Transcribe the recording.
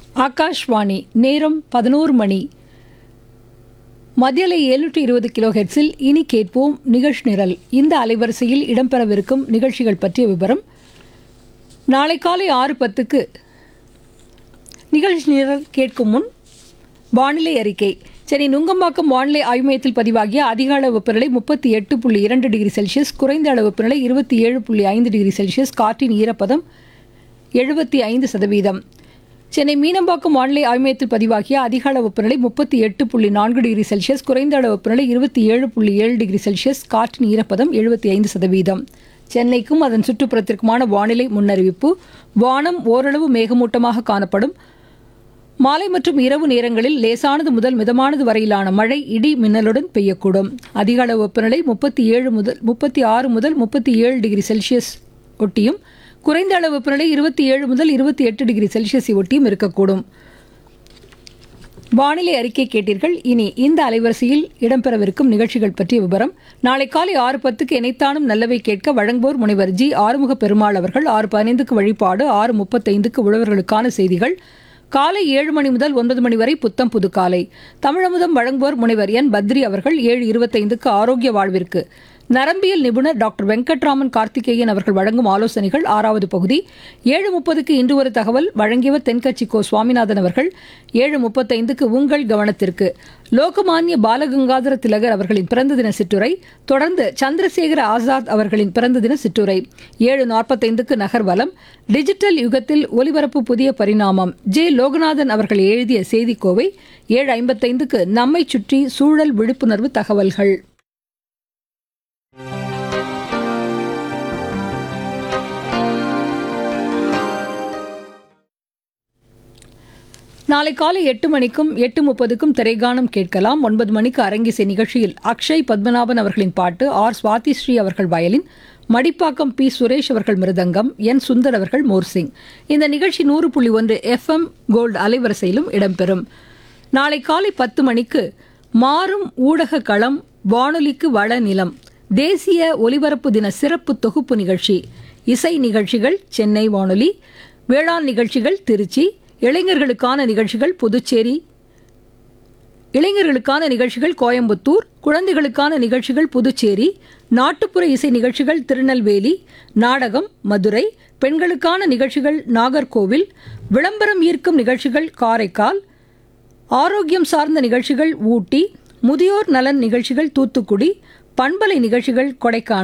ஆகாஷ்வாணி நேரம் பதினோரு மணி மத்தியலை எழுநூற்றி இருபது கிலோ ஹெர்ட்ஸில் இனி கேட்போம் நிகழ்ச்சி நிரல் இந்த அலைவரிசையில் இடம்பெறவிருக்கும் நிகழ்ச்சிகள் பற்றிய விவரம் நாளை காலை ஆறு பத்துக்கு நிகழ்ச்சி நிரல் கேட்கும் முன் வானிலை அறிக்கை சென்னை நுங்கம்பாக்கம் வானிலை ஆய்வு மையத்தில் பதிவாகிய அதிக அளவு வெப்பநிலை முப்பத்தி எட்டு புள்ளி இரண்டு டிகிரி செல்சியஸ் குறைந்த அளவு வெப்பநிலை இருபத்தி ஏழு புள்ளி ஐந்து டிகிரி செல்சியஸ் காற்றின் ஈரப்பதம் எழுபத்தி ஐந்து சதவீதம் சென்னை மீனம்பாக்கம் வானிலை ஆய்வு மையத்தில் பதிவாகிய அதிக அளவு வெப்பநிலை முப்பத்தி எட்டு புள்ளி நான்கு டிகிரி செல்சியஸ் குறைந்த அளவு வெப்பநிலை இருபத்தி ஏழு புள்ளி ஏழு டிகிரி செல்சியஸ் காற்றின் ஈரப்பதம் எழுபத்தி ஐந்து சதவீதம் சென்னைக்கும் அதன் சுற்றுப்புறத்திற்குமான வானிலை முன்னறிவிப்பு வானம் ஓரளவு மேகமூட்டமாக காணப்படும் மாலை மற்றும் இரவு நேரங்களில் லேசானது முதல் மிதமானது வரையிலான மழை இடி மின்னலுடன் பெய்யக்கூடும் அதிக அளவு வெப்பநிலை முப்பத்தி ஏழு முதல் முப்பத்தி ஆறு முதல் முப்பத்தி ஏழு டிகிரி செல்சியஸ் ஒட்டியும் குறைந்த அளவு வெப்பநிலை இருபத்தி ஏழு முதல் இருபத்தி எட்டு டிகிரி செல்சியஸை ஒட்டியும் இருக்கக்கூடும் வானிலை அறிக்கை கேட்டீர்கள் இனி இந்த அலைவரிசையில் இடம்பெறவிருக்கும் நிகழ்ச்சிகள் பற்றிய விவரம் நாளை காலை ஆறு பத்துக்கு இணைத்தானும் நல்லவை கேட்க வழங்குவோர் முனைவர் ஜி ஆறுமுக பெருமாள் அவர்கள் ஆறு பதினைந்துக்கு வழிபாடு ஆறு முப்பத்தைந்துக்கு உழவர்களுக்கான செய்திகள் காலை ஏழு மணி முதல் ஒன்பது மணி வரை புத்தம் புது காலை தமிழமுதம் வழங்குவோர் முனைவர் என் பத்ரி அவர்கள் ஏழு இருபத்தைந்துக்கு ஆரோக்கிய வாழ்விற்கு நரம்பியல் நிபுணர் டாக்டர் வெங்கட்ராமன் கார்த்திகேயன் அவர்கள் வழங்கும் ஆலோசனைகள் ஆறாவது பகுதி ஏழு முப்பதுக்கு இன்று ஒரு தகவல் வழங்கியவர் தென்கட்சி கோ சுவாமிநாதன் அவர்கள் ஏழு முப்பத்தைந்துக்கு உங்கள் கவனத்திற்கு லோகமானிய பாலகங்காதர திலகர் அவர்களின் பிறந்த தின சிற்றுரை தொடர்ந்து சந்திரசேகர ஆசாத் அவர்களின் பிறந்த தின சிற்றுரை ஏழு நாற்பத்தைந்துக்கு நகர்வலம் டிஜிட்டல் யுகத்தில் ஒலிபரப்பு புதிய பரிணாமம் ஜே லோகநாதன் அவர்கள் எழுதிய செய்திக்கோவை ஏழு ஐம்பத்தைந்துக்கு நம்மை சுற்றி சூழல் விழிப்புணர்வு தகவல்கள் நாளை காலை எட்டு மணிக்கும் எட்டு முப்பதுக்கும் திரைகானம் கேட்கலாம் ஒன்பது மணிக்கு அரங்கிசை நிகழ்ச்சியில் அக்ஷய் பத்மநாபன் அவர்களின் பாட்டு ஆர் சுவாதி ஸ்ரீ அவர்கள் வயலின் மடிப்பாக்கம் பி சுரேஷ் அவர்கள் மிருதங்கம் என் சுந்தர் அவர்கள் மோர்சிங் இந்த நிகழ்ச்சி நூறு புள்ளி ஒன்று எஃப்எம் கோல்டு அலைவரிசையிலும் இடம்பெறும் நாளை காலை பத்து மணிக்கு மாறும் ஊடக களம் வானொலிக்கு வள நிலம் தேசிய ஒலிபரப்பு தின சிறப்பு தொகுப்பு நிகழ்ச்சி இசை நிகழ்ச்சிகள் சென்னை வானொலி வேளாண் நிகழ்ச்சிகள் திருச்சி இளைஞர்களுக்கான நிகழ்ச்சிகள் புதுச்சேரி இளைஞர்களுக்கான நிகழ்ச்சிகள் கோயம்புத்தூர் குழந்தைகளுக்கான நிகழ்ச்சிகள் புதுச்சேரி நாட்டுப்புற இசை நிகழ்ச்சிகள் திருநெல்வேலி நாடகம் மதுரை பெண்களுக்கான நிகழ்ச்சிகள் நாகர்கோவில் விளம்பரம் ஈர்க்கும் நிகழ்ச்சிகள் காரைக்கால் ஆரோக்கியம் சார்ந்த நிகழ்ச்சிகள் ஊட்டி முதியோர் நலன் நிகழ்ச்சிகள் தூத்துக்குடி பண்பலை நிகழ்ச்சிகள் கொடைக்கானல்